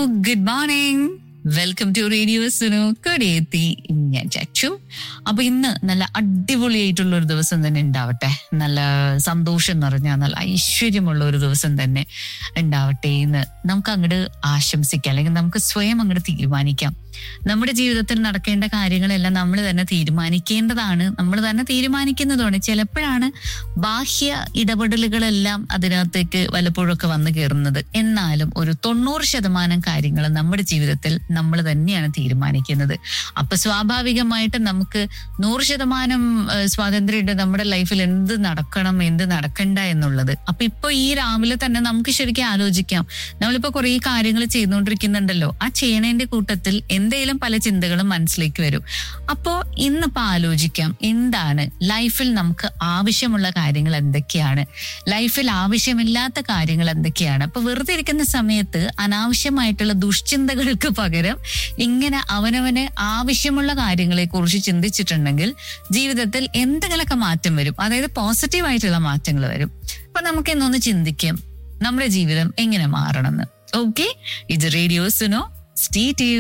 good morning welcome to radio സുനു കൊടിയെത്തി ഞാൻ ചച്ചു അപ്പൊ ഇന്ന് നല്ല അടിപൊളിയായിട്ടുള്ള ഒരു ദിവസം തന്നെ ഉണ്ടാവട്ടെ നല്ല സന്തോഷം നിറഞ്ഞ നല്ല ഐശ്വര്യമുള്ള ഒരു ദിവസം തന്നെ ഉണ്ടാവട്ടെ എന്ന് നമുക്ക് അങ്ങോട്ട് ആശംസിക്കാം അല്ലെങ്കിൽ നമുക്ക് സ്വയം അങ്ങോട്ട് തീരുമാനിക്കാം നമ്മുടെ ജീവിതത്തിൽ നടക്കേണ്ട കാര്യങ്ങളെല്ലാം നമ്മൾ തന്നെ തീരുമാനിക്കേണ്ടതാണ് നമ്മൾ തന്നെ തീരുമാനിക്കുന്നതാണ് ചിലപ്പോഴാണ് ബാഹ്യ ഇടപെടലുകളെല്ലാം അതിനകത്തേക്ക് വല്ലപ്പോഴൊക്കെ വന്നു കയറുന്നത് എന്നാലും ഒരു തൊണ്ണൂറ് ശതമാനം കാര്യങ്ങൾ നമ്മുടെ ജീവിതത്തിൽ നമ്മൾ തന്നെയാണ് തീരുമാനിക്കുന്നത് അപ്പൊ സ്വാഭാവികമായിട്ട് നമുക്ക് നൂറ് ശതമാനം ഏഹ്, സ്വാതന്ത്ര്യമുണ്ട് നമ്മുടെ ലൈഫിൽ എന്ത് നടക്കണം എന്ത് നടക്കണ്ട എന്നുള്ളത് അപ്പൊ ഇപ്പൊ ഈ രാവിലെ തന്നെ നമുക്ക് ശരിക്കും ആലോചിക്കാം നമ്മളിപ്പോ കുറെ കാര്യങ്ങൾ ചെയ്തുകൊണ്ടിരിക്കുന്നുണ്ടല്ലോ ആ ചെയ്യണതിന്റെ കൂട്ടത്തിൽ എന്തേലും പല ചിന്തകളും മനസ്സിലേക്ക് വരും അപ്പോ ഇന്നിപ്പോ ആലോചിക്കാം എന്താണ് ലൈഫിൽ നമുക്ക് ആവശ്യമുള്ള കാര്യങ്ങൾ എന്തൊക്കെയാണ് ലൈഫിൽ ആവശ്യമില്ലാത്ത കാര്യങ്ങൾ എന്തൊക്കെയാണ് അപ്പൊ വെറുതെ ഇരിക്കുന്ന സമയത്ത് അനാവശ്യമായിട്ടുള്ള ദുഷ്ചിന്തകൾക്ക് പകരം ഇങ്ങനെ അവനവന് ആവശ്യമുള്ള കാര്യങ്ങളെ കുറിച്ച് ചിന്തിച്ചിട്ടുണ്ടെങ്കിൽ ജീവിതത്തിൽ എന്തെങ്കിലുമൊക്കെ മാറ്റം വരും അതായത് പോസിറ്റീവ് ആയിട്ടുള്ള മാറ്റങ്ങൾ വരും അപ്പൊ നമുക്ക് എന്നൊന്ന് ചിന്തിക്കാം നമ്മുടെ ജീവിതം എങ്ങനെ മാറണമെന്ന് ഓക്കെ ഇത് റേഡിയോ സുനോ സ്റ്റേ